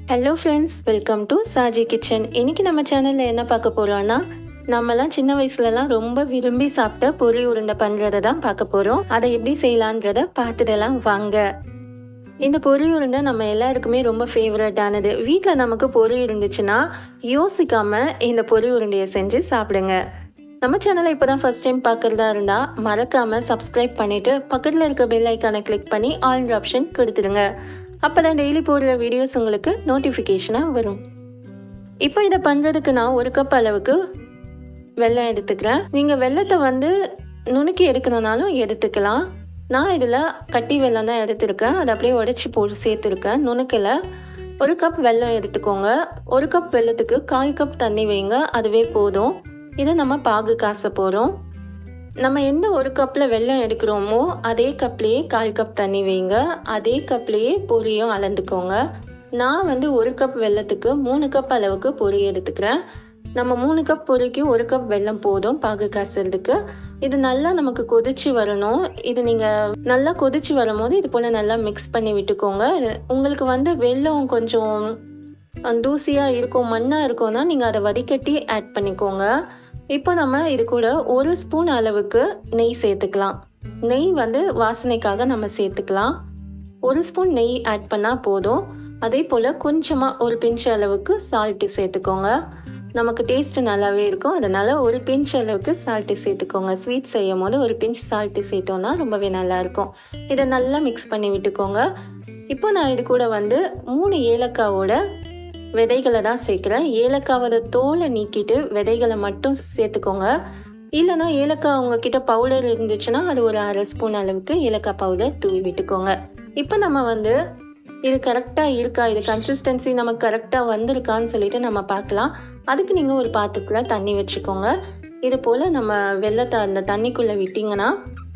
hello friends welcome to Saji kitchen இன்னைக்கு நம்ம சேனலில் என்ன பார்க்க போகிறோம்னா நம்மலாம் சின்ன வயசுலலாம் ரொம்ப விரும்பி சாப்பிட்ட பொரி உருண்டை பண்ணுறதை தான் பார்க்க போகிறோம் அதை எப்படி செய்யலான்றத பார்த்துடலாம் வாங்க இந்த பொரி உருண்டை நம்ம எல்லாருக்குமே ரொம்ப ஃபேவரட்டானது வீட்டில் நமக்கு பொரி இருந்துச்சுன்னா யோசிக்காமல் இந்த பொரி உருண்டையை செஞ்சு சாப்பிடுங்க நம்ம சேனலை இப்போ தான் ஃபஸ்ட் டைம் பார்க்குறதா இருந்தால் மறக்காமல் சப்ஸ்கிரைப் பண்ணிவிட்டு பக்கத்தில் இருக்க பெல் ஐக்கானை கிளிக் பண்ணி ஆல் ஆப்ஷன் கொடுத்துருங்க அப்போ தான் டெய்லி போடுற வீடியோஸ் உங்களுக்கு நோட்டிஃபிகேஷனாக வரும் இப்போ இதை பண்ணுறதுக்கு நான் ஒரு கப் அளவுக்கு வெல்லம் எடுத்துக்கிறேன் நீங்கள் வெல்லத்தை வந்து நுணுக்கி எடுக்கணுன்னாலும் எடுத்துக்கலாம் நான் இதில் கட்டி வெல்லம் தான் எடுத்திருக்கேன் அதை அப்படியே உடச்சி போட்டு சேர்த்துருக்கேன் நுணுக்கில் ஒரு கப் வெல்லம் எடுத்துக்கோங்க ஒரு கப் வெல்லத்துக்கு கால் கப் தண்ணி வைங்க அதுவே போதும் இதை நம்ம பாகு காச போகிறோம் நம்ம எந்த ஒரு கப்பில் வெல்லம் எடுக்கிறோமோ அதே கப்லேயே கால் கப் தண்ணி வைங்க அதே கப்லேயே பொரியும் அளந்துக்கோங்க நான் வந்து ஒரு கப் வெல்லத்துக்கு மூணு கப் அளவுக்கு பொரி எடுத்துக்கிறேன் நம்ம மூணு கப் பொரிக்கு ஒரு கப் வெல்லம் போதும் பாகு காசுறதுக்கு இது நல்லா நமக்கு கொதிச்சு வரணும் இது நீங்கள் நல்லா கொதிச்சு வரும்போது இது போல் நல்லா மிக்ஸ் பண்ணி விட்டுக்கோங்க உங்களுக்கு வந்து வெல்லம் கொஞ்சம் தூசியாக இருக்கும் மண்ணாக இருக்கும்னா நீங்கள் அதை வடிகட்டி ஆட் பண்ணிக்கோங்க இப்போ நம்ம இது கூட ஒரு ஸ்பூன் அளவுக்கு நெய் சேர்த்துக்கலாம் நெய் வந்து வாசனைக்காக நம்ம சேர்த்துக்கலாம் ஒரு ஸ்பூன் நெய் ஆட் பண்ணால் போதும் அதே போல் கொஞ்சமாக ஒரு பிஞ்ச் அளவுக்கு சால்ட்டு சேர்த்துக்கோங்க நமக்கு டேஸ்ட்டு நல்லாவே இருக்கும் அதனால் ஒரு பிஞ்ச் அளவுக்கு சால்ட்டு சேர்த்துக்கோங்க ஸ்வீட் செய்யும் போது ஒரு பிஞ்ச் சால்ட்டு சேர்த்தோன்னா ரொம்பவே நல்லாயிருக்கும் இதை நல்லா மிக்ஸ் பண்ணி விட்டுக்கோங்க இப்போ நான் இது கூட வந்து மூணு ஏலக்காவோட விதைகளை தான் சேர்க்குறேன் ஏலக்காவோட தோலை நீக்கிட்டு விதைகளை மட்டும் சேர்த்துக்கோங்க இல்லைனா ஏலக்காய் உங்ககிட்ட பவுடர் இருந்துச்சுன்னா அது ஒரு அரை ஸ்பூன் அளவுக்கு ஏலக்காய் பவுடர் தூவி விட்டுக்கோங்க இப்போ நம்ம வந்து இது கரெக்டாக இருக்கா இது கன்சிஸ்டன்சி நமக்கு கரெக்டாக வந்திருக்கான்னு சொல்லிட்டு நம்ம பார்க்கலாம் அதுக்கு நீங்கள் ஒரு பாத்திரத்தில் தண்ணி வச்சுக்கோங்க இது போல் நம்ம வெள்ளத்தை அந்த தண்ணிக்குள்ளே விட்டிங்கன்னா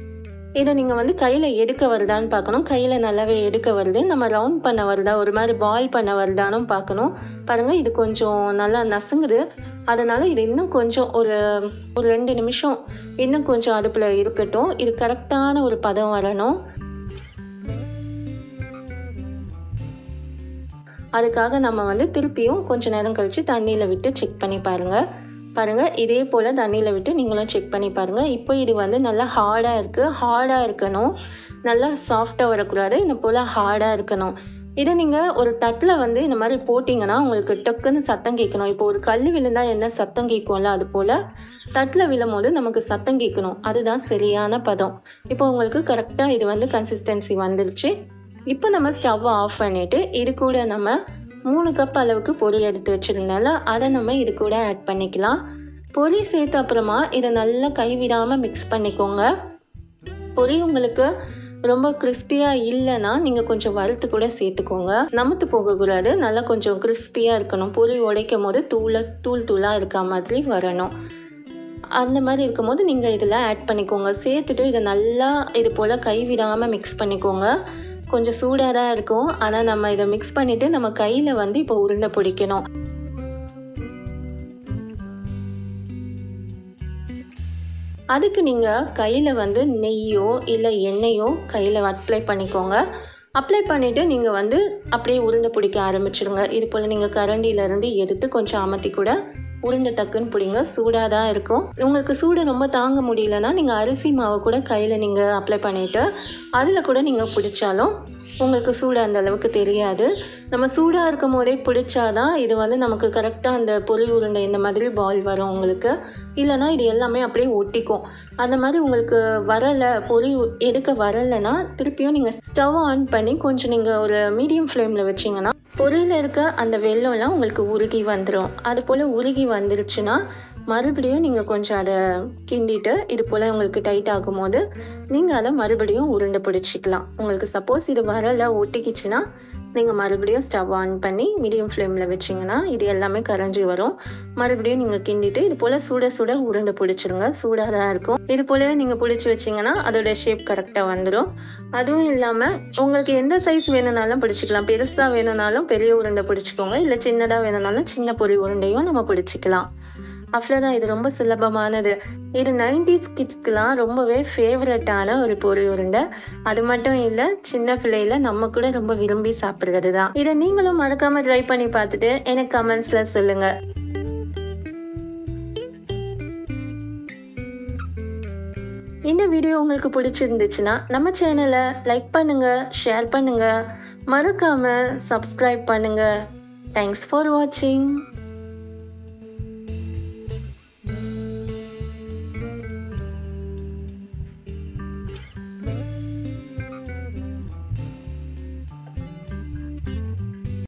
இதை நீங்கள் வந்து கையில் எடுக்க வருதான்னு பார்க்கணும் கையில் நல்லாவே எடுக்க வருது நம்ம ரவுண்ட் பண்ண வருதா ஒரு மாதிரி பால் பண்ண வருதான்னு பார்க்கணும் பாருங்கள் இது கொஞ்சம் நல்லா நசுங்குது அதனால் இது இன்னும் கொஞ்சம் ஒரு ஒரு ரெண்டு நிமிஷம் இன்னும் கொஞ்சம் அடுப்பில் இருக்கட்டும் இது கரெக்டான ஒரு பதம் வரணும் அதுக்காக நம்ம வந்து திருப்பியும் கொஞ்ச நேரம் கழித்து தண்ணியில் விட்டு செக் பண்ணி பாருங்கள் பாருங்கள் இதே போல் தண்ணியில் விட்டு நீங்களும் செக் பண்ணி பாருங்கள் இப்போ இது வந்து நல்லா ஹார்டாக இருக்குது ஹார்டாக இருக்கணும் நல்லா சாஃப்டாக வரக்கூடாது இந்த போல் ஹார்டாக இருக்கணும் இதை நீங்கள் ஒரு தட்டில் வந்து இந்த மாதிரி போட்டிங்கன்னா உங்களுக்கு டக்குன்னு சத்தம் கேட்கணும் இப்போ ஒரு கல் விழுந்தால் என்ன சத்தம் கேட்கும்ல அது போல் தட்டில் விழும் போது நமக்கு சத்தம் கேட்கணும் அதுதான் சரியான பதம் இப்போ உங்களுக்கு கரெக்டாக இது வந்து கன்சிஸ்டன்சி வந்துருச்சு இப்போ நம்ம ஸ்டவ்வை ஆஃப் பண்ணிவிட்டு இது கூட நம்ம மூணு கப் அளவுக்கு பொரி எடுத்து வச்சுருந்தால அதை நம்ம இது கூட ஆட் பண்ணிக்கலாம் பொரி சேர்த்த அப்புறமா இதை நல்லா கைவிடாமல் மிக்ஸ் பண்ணிக்கோங்க பொரி உங்களுக்கு ரொம்ப கிறிஸ்பியாக இல்லைன்னா நீங்கள் கொஞ்சம் வறுத்து கூட சேர்த்துக்கோங்க நமத்து போகக்கூடாது நல்லா கொஞ்சம் கிறிஸ்பியாக இருக்கணும் பொரி உடைக்கும் போது தூளை தூள் தூளாக இருக்க மாதிரி வரணும் அந்த மாதிரி இருக்கும் போது நீங்கள் இதில் ஆட் பண்ணிக்கோங்க சேர்த்துட்டு இதை நல்லா இது போல் கைவிடாமல் மிக்ஸ் பண்ணிக்கோங்க கொஞ்சம் சூடாக தான் இருக்கும் ஆனால் நம்ம இதை மிக்ஸ் பண்ணிவிட்டு நம்ம கையில் வந்து இப்போ உருண்டை பிடிக்கணும் அதுக்கு நீங்கள் கையில் வந்து நெய்யோ இல்லை எண்ணெயோ கையில் அப்ளை பண்ணிக்கோங்க அப்ளை பண்ணிவிட்டு நீங்கள் வந்து அப்படியே உருண்டை பிடிக்க ஆரம்பிச்சிடுங்க இது போல் நீங்கள் கரண்டியிலேருந்து எடுத்து கொஞ்சம் அமர்த்தி கூட உருண்டை டக்குன்னு பிடிங்க சூடாக தான் இருக்கும் உங்களுக்கு சூடு ரொம்ப தாங்க முடியலன்னா நீங்கள் அரிசி மாவை கூட கையில் நீங்கள் அப்ளை பண்ணிவிட்டு அதில் கூட நீங்கள் பிடிச்சாலும் உங்களுக்கு சூடு அந்த அளவுக்கு தெரியாது நம்ம சூடாக இருக்கும் போதே பிடிச்சாதான் இது வந்து நமக்கு கரெக்டாக அந்த பொறி உருண்டை இந்த மாதிரி பால் வரும் உங்களுக்கு இல்லைனா இது எல்லாமே அப்படியே ஒட்டிக்கும் அந்த மாதிரி உங்களுக்கு வரலை பொறி எடுக்க வரலைன்னா திருப்பியும் நீங்கள் ஸ்டவ் ஆன் பண்ணி கொஞ்சம் நீங்கள் ஒரு மீடியம் ஃப்ளேமில் வச்சிங்கன்னா பொரியில் இருக்க அந்த வெள்ளம்லாம் உங்களுக்கு உருகி வந்துடும் அது போல் உருகி வந்துருச்சுன்னா மறுபடியும் நீங்கள் கொஞ்சம் அதை கிண்டிட்டு இது போல் உங்களுக்கு டைட் ஆகும் போது நீங்கள் அதை மறுபடியும் உருண்டை பிடிச்சிக்கலாம் உங்களுக்கு சப்போஸ் இது வரலை ஒட்டிக்கிச்சுன்னா நீங்கள் மறுபடியும் ஸ்டவ் ஆன் பண்ணி மீடியம் ஃப்ளேமில் வச்சிங்கன்னா இது எல்லாமே கரைஞ்சி வரும் மறுபடியும் நீங்கள் கிண்டிட்டு இது போல் சுட சுட உருண்டை பிடிச்சிருங்க சூடாக தான் இருக்கும் இது போலவே நீங்கள் பிடிச்சி வச்சிங்கன்னா அதோட ஷேப் கரெக்டாக வந்துடும் அதுவும் இல்லாமல் உங்களுக்கு எந்த சைஸ் வேணும்னாலும் பிடிச்சிக்கலாம் பெருசாக வேணும்னாலும் பெரிய உருண்டை பிடிச்சிக்கோங்க இல்லை சின்னதாக வேணும்னாலும் சின்ன பொரி உருண்டையும் நம்ம பிடிச்சிக்கலாம் அவ்வளோதான் இது ரொம்ப சுலபமானது இது நைன்டிஸ் கிட்ஸ்க்குலாம் ரொம்பவே ஃபேவரட்டான ஒரு பொரி உருண்டை அது மட்டும் இல்லை சின்ன பிள்ளையில நம்ம கூட ரொம்ப விரும்பி சாப்பிட்றது தான் இதை நீங்களும் மறக்காமல் ட்ரை பண்ணி பார்த்துட்டு எனக்கு கமெண்ட்ஸில் சொல்லுங்கள் இந்த வீடியோ உங்களுக்கு பிடிச்சிருந்துச்சுன்னா நம்ம சேனலை லைக் பண்ணுங்கள் ஷேர் பண்ணுங்கள் மறக்காமல் சப்ஸ்கிரைப் பண்ணுங்கள் தேங்க்ஸ் ஃபார் வாட்சிங்